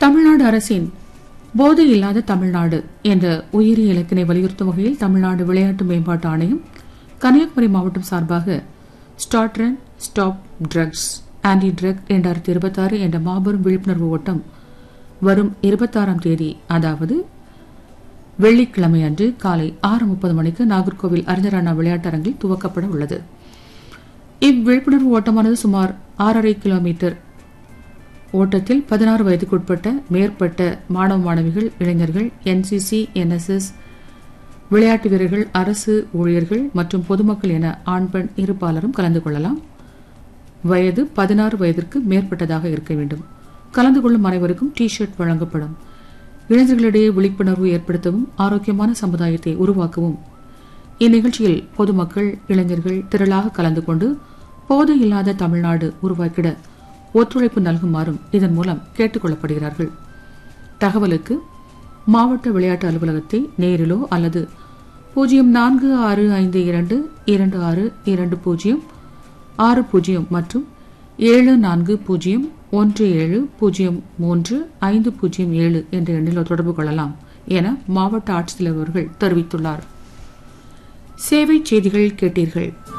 தமிழ்நாடு அரசின் போதை இல்லாத தமிழ்நாடு என்ற உயிரி இலக்கினை வலியுறுத்தும் வகையில் தமிழ்நாடு விளையாட்டு மேம்பாட்டு ஆணையம் கன்னியாகுமரி மாவட்டம் சார்பாக start run stop drugs anti drug இரண்டாயிரத்தி இருபத்தாறு என்ற மாபெரும் விழிப்புணர்வு ஓட்டம் வரும் இருபத்தாறாம் தேதி அதாவது வெள்ளிக்கிழமை அன்று காலை ஆறு முப்பது மணிக்கு நாகர்கோவில் அறிஞர் அண்ணா விளையாட்டரங்கில் துவக்கப்பட உள்ளது இவ்விழிப்புணர்வு ஓட்டமானது சுமார் ஆறரை கிலோமீட்டர் ஓட்டத்தில் பதினாறு வயதுக்குட்பட்ட மேற்பட்ட மாணவ மாணவிகள் இளைஞர்கள் என்சிசி என்எஸ்எஸ் விளையாட்டு வீரர்கள் அரசு ஊழியர்கள் மற்றும் பொதுமக்கள் என ஆண் பெண் இரு பாலரும் கலந்து கொள்ளலாம் வயது பதினாறு வயதிற்கு மேற்பட்டதாக இருக்க வேண்டும் கலந்து கொள்ளும் அனைவருக்கும் டி ஷர்ட் வழங்கப்படும் இளைஞர்களிடையே விழிப்புணர்வு ஏற்படுத்தவும் ஆரோக்கியமான சமுதாயத்தை உருவாக்கவும் இந்நிகழ்ச்சியில் பொதுமக்கள் இளைஞர்கள் திரளாக கலந்து கொண்டு போதை இல்லாத தமிழ்நாடு உருவாக்கிட ஒத்துழைப்பு நல்குமாறும் இதன் மூலம் கேட்டுக் கொள்ளப்படுகிறார்கள் தகவலுக்கு மாவட்ட விளையாட்டு அலுவலகத்தை நேரிலோ அல்லது பூஜ்ஜியம் நான்கு ஆறு ஐந்து இரண்டு இரண்டு ஆறு இரண்டு பூஜ்ஜியம் ஆறு பூஜ்ஜியம் மற்றும் ஏழு நான்கு பூஜ்ஜியம் ஒன்று ஏழு பூஜ்ஜியம் மூன்று ஐந்து பூஜ்ஜியம் ஏழு என்ற எண்ணில் தொடர்பு கொள்ளலாம் என மாவட்ட ஆட்சித்தலைவர்கள் தெரிவித்துள்ளார் சேவை செய்திகள் கேட்டீர்கள்